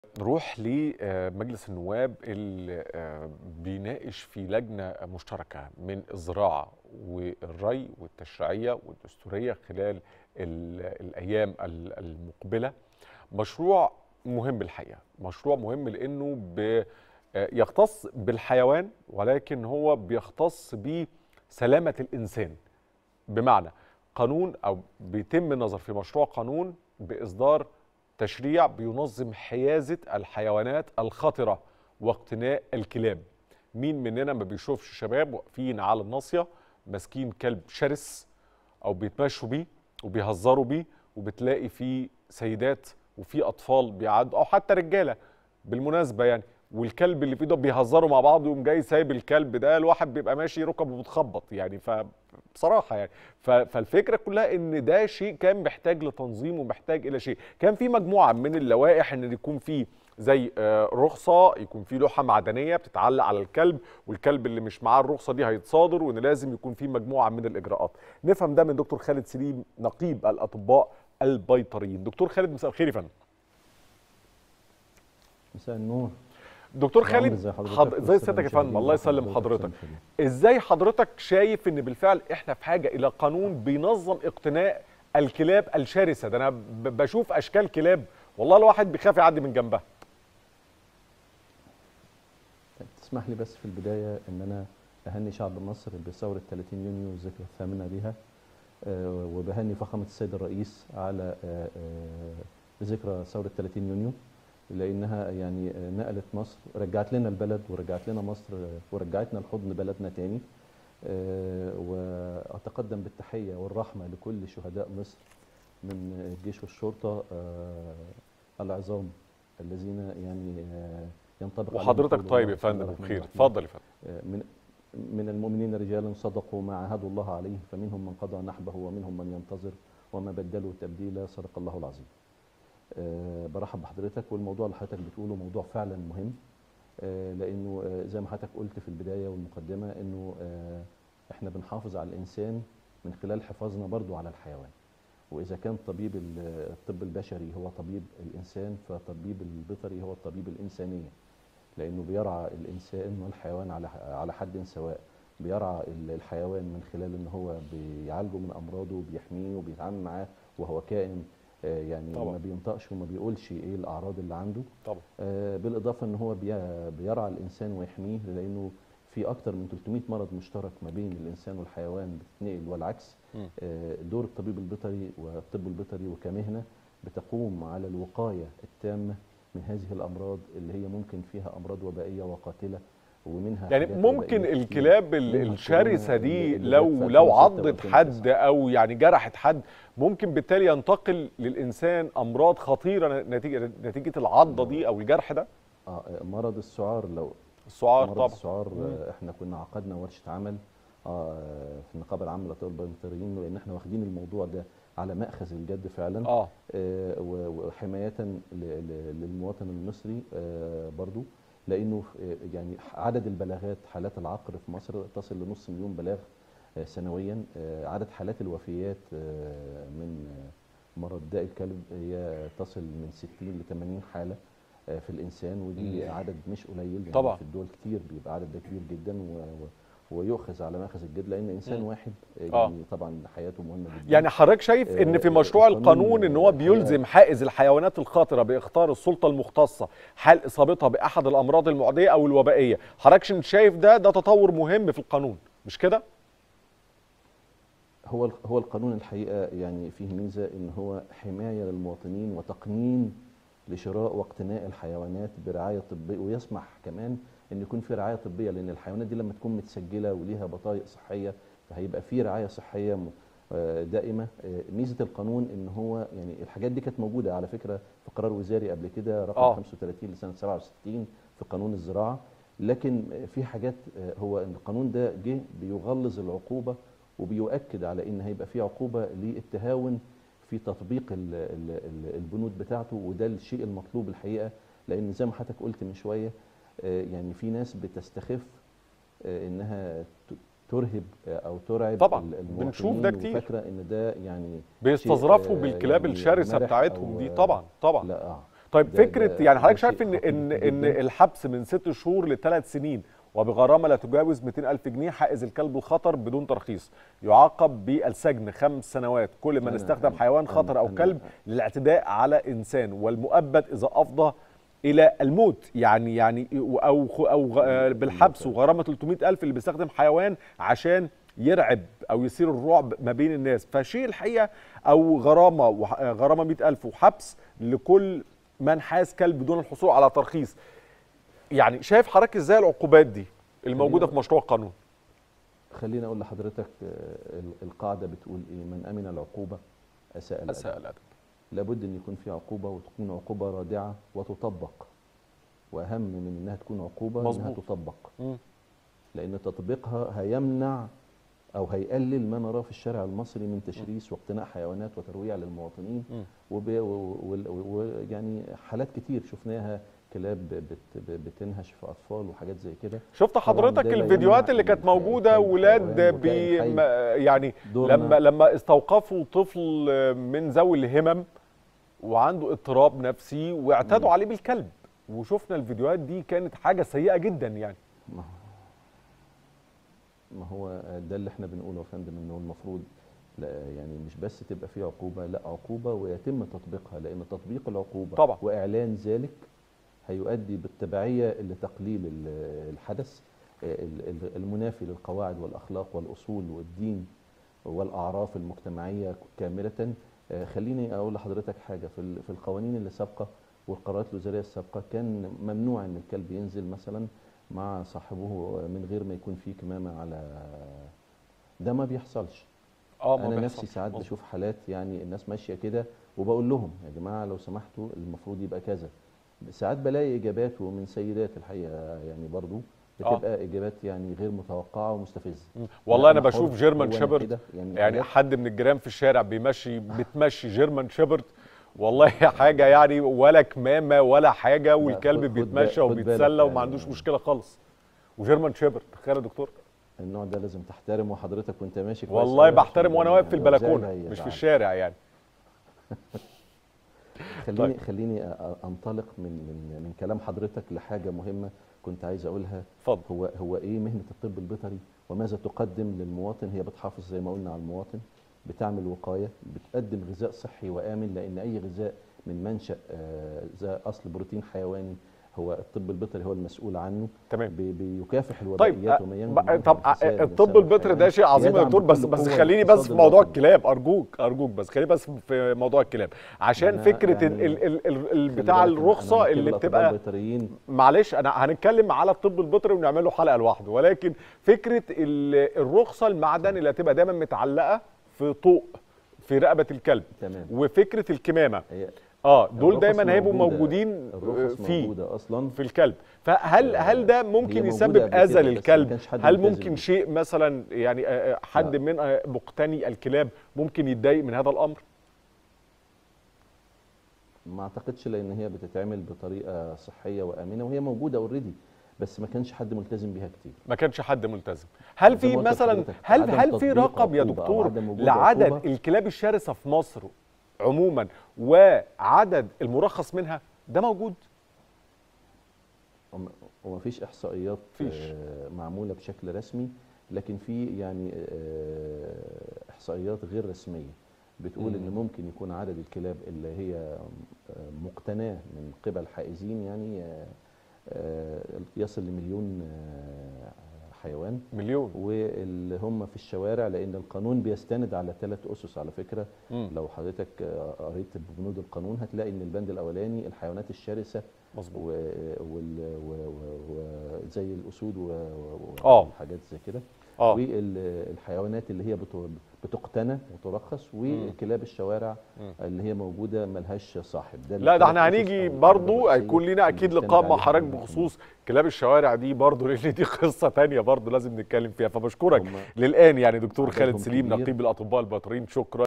نروح لمجلس النواب اللي بيناقش في لجنة مشتركة من الزراعة والري والتشريعية والدستورية خلال الأيام المقبلة مشروع مهم الحقيقة مشروع مهم لأنه يختص بالحيوان ولكن هو بيختص بسلامة الإنسان بمعنى قانون أو بيتم النظر في مشروع قانون بإصدار تشريع بينظم حيازة الحيوانات الخطرة واقتناء الكلاب مين مننا ما بيشوفش شباب واقفين على الناصية ماسكين كلب شرس أو بيتمشوا بيه وبيهزروا بيه وبتلاقي فيه سيدات وفي أطفال بيعدوا أو حتى رجالة بالمناسبة يعني والكلب اللي في ايده بيهزروا مع بعض يقوم جاي سايب الكلب ده الواحد بيبقى ماشي ركبه بتخبط يعني فبصراحه يعني فالفكره كلها ان ده شيء كان محتاج لتنظيم ومحتاج الى شيء كان في مجموعه من اللوائح ان يكون في زي رخصه يكون في لوحه معدنيه بتتعلق على الكلب والكلب اللي مش معاه الرخصه دي هيتصادر وان لازم يكون في مجموعه من الاجراءات نفهم ده من دكتور خالد سليم نقيب الاطباء البيطريين دكتور خالد مساء الخير يا فندم مساء النور دكتور خالد ازاي سيادتك يا فندم الله يسلم حضرتك ازاي حضرتك شايف ان بالفعل احنا في حاجه الى قانون بينظم اقتناء الكلاب الشرسه ده انا بشوف اشكال كلاب والله الواحد بيخاف يعدي من جنبها تسمح لي بس في البدايه ان انا اهني شعب مصر بثوره 30 يونيو الذكرى الثامنه لها وبهني فخامه السيد الرئيس على ذكرى ثوره 30 يونيو لانها يعني نقلت مصر رجعت لنا البلد ورجعت لنا مصر ورجعتنا لحضن بلدنا تاني واتقدم بالتحيه والرحمه لكل شهداء مصر من الجيش والشرطه العظام الذين يعني ينطبق وحضرتك طيب يا فندم بخير اتفضل يا فندم من من المؤمنين رجالا صدقوا ما عاهدوا الله عليه فمنهم من قضى نحبه ومنهم من ينتظر وما بدلوا تبديلا صدق الله العظيم أه برحب بحضرتك والموضوع اللي حضرتك بتقوله موضوع فعلا مهم أه لانه أه زي ما حضرتك قلت في البدايه والمقدمه انه احنا بنحافظ على الانسان من خلال حفاظنا برضو على الحيوان واذا كان طبيب الطب البشري هو طبيب الانسان فطبيب البيطري هو الطبيب الانسانيه لانه بيرعى الانسان والحيوان على على حد سواء بيرعى الحيوان من خلال ان هو بيعالجه من امراضه وبيحميه وبيتعامل معاه وهو كائن يعني طبعا. ما بينطقش وما بيقولش ايه الاعراض اللي عنده طبعا آه بالاضافه ان هو بيرعى الانسان ويحميه لانه في اكتر من 300 مرض مشترك ما بين الانسان والحيوان بتتنقل والعكس آه دور الطبيب البيطري والطب البيطري وكمهنه بتقوم على الوقايه التامه من هذه الامراض اللي هي ممكن فيها امراض وبائيه وقاتله ومنها يعني ممكن الكلاب الشرسه دي لو لو عضت حد او يعني جرحت حد ممكن بالتالي ينتقل للانسان امراض خطيره نتيجه نتيجه العضه دي او الجرح ده اه مرض السعار لو السعار مرض طبعا السعار آه احنا كنا عقدنا ورشه عمل آه في النقابه العامه للاطباء البيطريين لان احنا واخدين الموضوع ده على ماخذ الجد فعلا اه, آه وحمايه للمواطن المصري آه برضو لانه يعني عدد البلاغات حالات العقر في مصر تصل لنص مليون بلاغ سنويا عدد حالات الوفيات من مرض داء الكلب هي تصل من 60 ل 80 حاله في الانسان ودي عدد مش قليل يعني طبعا في الدول كتير بيبقى عدد ده كبير جدا و ويؤخذ على ماخذ الجد لان انسان واحد يعني آه. طبعا حياته مهمه جدا يعني حضرتك شايف ان في مشروع القانون ان هو بيلزم حائز الحيوانات الخطره باختار السلطه المختصه حال اصابتها باحد الامراض المعديه او الوبائيه حضرتك شايف ده ده تطور مهم في القانون مش كده هو هو القانون الحقيقه يعني فيه ميزه ان هو حمايه للمواطنين وتقنين لشراء واقتناء الحيوانات برعايه طبيه ويسمح كمان ان يكون في رعايه طبيه لان الحيوانات دي لما تكون متسجله وليها بطايق صحيه فهيبقى في رعايه صحيه دائمه ميزه القانون ان هو يعني الحاجات دي كانت موجوده على فكره في قرار وزاري قبل كده رقم آه. 35 لسنه 67 في قانون الزراعه لكن في حاجات هو القانون ده جه بيغلظ العقوبه وبيؤكد على ان هيبقى في عقوبه للتهاون في تطبيق ال ال ال البنود بتاعته وده الشيء المطلوب الحقيقه لان زي ما حضرتك قلت من شويه يعني في ناس بتستخف انها ترهب او ترعب طبعا بنشوف ده كتير فاكره ان ده يعني بيستظرفوا بالكلاب يعني الشرسه بتاعتهم دي طبعا طبعا لا طيب ده- فكره ده- يعني ده حضرتك شيء شايف ان خطير ان ان جداً. الحبس من ست شهور لثلاث سنين وبغرامه لا تجاوز 200 الف جنيه حائز الكلب الخطر بدون ترخيص يعاقب بالسجن خمس سنوات كل من أنا- استخدم أنا- حيوان أنا- خطر او أنا- كلب للاعتداء على انسان والمؤبد اذا افضى الى الموت يعني يعني او او غ- بالحبس وغرامه 300 الف اللي بيستخدم حيوان عشان يرعب او يثير الرعب ما بين الناس فشيء الحقيقه او غرامه وح- غرامه 100 الف وحبس لكل من حاز كلب بدون الحصول على ترخيص يعني شايف حضرتك ازاي العقوبات دي الموجوده في مشروع القانون خليني اقول لحضرتك آه، ال- القاعده بتقول ايه من امن العقوبه اساء الادب اساء الادب لابد ان يكون في عقوبه وتكون عقوبه رادعه وتطبق واهم من انها تكون عقوبه انها مظبوط. تطبق مم. لان تطبيقها هيمنع او هيقلل ما نراه في الشارع المصري من تشريس واقتناء حيوانات وترويع للمواطنين مم. ويعني حالات كتير شفناها كلاب بت ب- بتنهش في اطفال وحاجات زي كده شفت طبعاً حضرتك ده لا الفيديوهات يمنع اللي كانت الحي- موجوده الحي- ولاد الحيوان بي وكائن حي. ما- يعني دورنا- لما لما استوقفوا طفل من ذوي الهمم وعنده اضطراب نفسي واعتدوا مم. عليه بالكلب وشفنا الفيديوهات دي كانت حاجه سيئه جدا يعني ما هو- ما هو ده اللي احنا بنقوله يا فندم انه المفروض لا يعني مش بس تبقى في عقوبه لا عقوبه ويتم تطبيقها لان تطبيق العقوبه طبعا. واعلان ذلك هيؤدي بالتبعيه لتقليل ال- الحدث ال- ال- المنافي للقواعد والاخلاق والاصول والدين والاعراف المجتمعيه كامله آه، خليني اقول لحضرتك حاجه في ال- في القوانين اللي سابقه والقرارات الوزاريه السابقه كان ممنوع ان الكلب ينزل مثلا مع صاحبه من غير ما يكون في كمامه على ده ما بيحصلش اه ما انا بيحصلش. نفسي ساعات مظبوط. بشوف حالات يعني الناس ماشيه كده وبقول لهم يا جماعه لو سمحتوا المفروض يبقى كذا ساعات بلاقي اجابات ومن سيدات الحقيقه يعني برضو آه. بتبقى اجابات يعني غير متوقعه ومستفزه مم. والله لا، انا حر، بشوف جيرمان هو أنا شيبرد كده، يعني يعني حاجات- حد من الجيران في الشارع بيمشي بتمشي جيرمان شيبرد والله حاجه يعني ولا كمامه ولا حاجه والكلب خد- خد بيتمشى بالك- خد بالك وبيتسلى وما يعني. عندوش مشكله خالص وجيرمان شيبرد تخيل يا دكتور النوع ده لازم تحترمه حضرتك وانت ماشي كويس والله أوي عشان بحترم وانا يعني واقف في لو زعل البلكونه هيزعل. مش في الشارع يعني خليني خليني أ- أ- انطلق من من من كلام حضرتك لحاجه مهمه كنت عايز اقولها اتفضل هو هو ايه مهنه الطب البيطري وماذا تقدم للمواطن هي بتحافظ زي ما قلنا على المواطن بتعمل وقايه بتقدم غذاء صحي وامن لان اي غذاء من منشا آه، ذا اصل بروتين حيواني هو الطب البيطري هو المسؤول عنه تمام بي- بيكافح طيب الوبائيات وما ينجم بقى- عنها طب الفساد الطب بسبب البيطري ده الحيوان. شيء عظيم يا يدعم دكتور بس بكل بس قوة خليني بس الاقتصاد في موضوع الوطني. الكلاب ارجوك ارجوك بس خليني بس في موضوع الكلاب عشان أنا فكره يعني ال ال ال ال خلي بتاع بالك أنا- الرخصه أنا اللي بكتب الأطباء بتبقى البيطريين معلش انا هنتكلم على الطب البيطري ونعمل له حلقه لوحده ولكن فكره ال- الرخصه المعدن اللي هتبقى دايما متعلقه في طوق في رقبه الكلب تمام وفكره الكمامه هي اه دول الرخص دايما هيبقوا موجودة. موجودين الرخص فيه موجوده اصلا في الكلب فهل هل ده هي ممكن موجودة يسبب قبل كده، اذى بس ما للكلب كانش حد هل ملتزم ممكن بيه. شيء مثلا يعني آه، آه، حد لا. من آه، مقتني الكلاب ممكن يتضايق من هذا الامر ما اعتقدش لان هي بتتعمل بطريقه صحيه وامنه وهي موجوده اوريدي بس ما كانش حد ملتزم بيها كتير ما كانش حد ملتزم هل زي في ما قلت مثلا لحضرتك، هل عدم هل في تطبيق رقم يا عقوبة أو دكتور عدم وجود لعدد عقوبة. الكلاب الشرسه في مصر عموما وعدد المرخص منها ده موجود وم- ومفيش احصائيات مفيش. آه، معموله بشكل رسمي لكن في يعني آه، احصائيات غير رسميه بتقول ان مم. ممكن يكون عدد الكلاب اللي هي آه، مقتناه من قبل حائزين يعني آه، آه، يصل لمليون آه، حيوان مليون واللي هم في الشوارع لان القانون بيستند على ثلاث اسس على فكره مم. لو حضرتك آه، قريت بنود القانون هتلاقي ان البند الاولاني الحيوانات الشرسه مظبوط و- وال- و- و- وزي الاسود و- و- آه. وحاجات زي كده اه والحيوانات اللي هي بت- بتقتنى وترخص وكلاب الشوارع مم. اللي هي موجوده ملهاش صاحب ده لا ده احنا الثلاث أسس هنيجي أو برضو القاعدة هيكون الرئيسية لنا اللي اكيد بيستند لقاء مع عليها حضرتك القانون. بخصوص كلاب الشوارع دي برضو لان دي قصه تانية برضو لازم نتكلم فيها فبشكرك هم للان يعني دكتور عددهم خالد سليم كبير. نقيب الاطباء البيطريين شكرا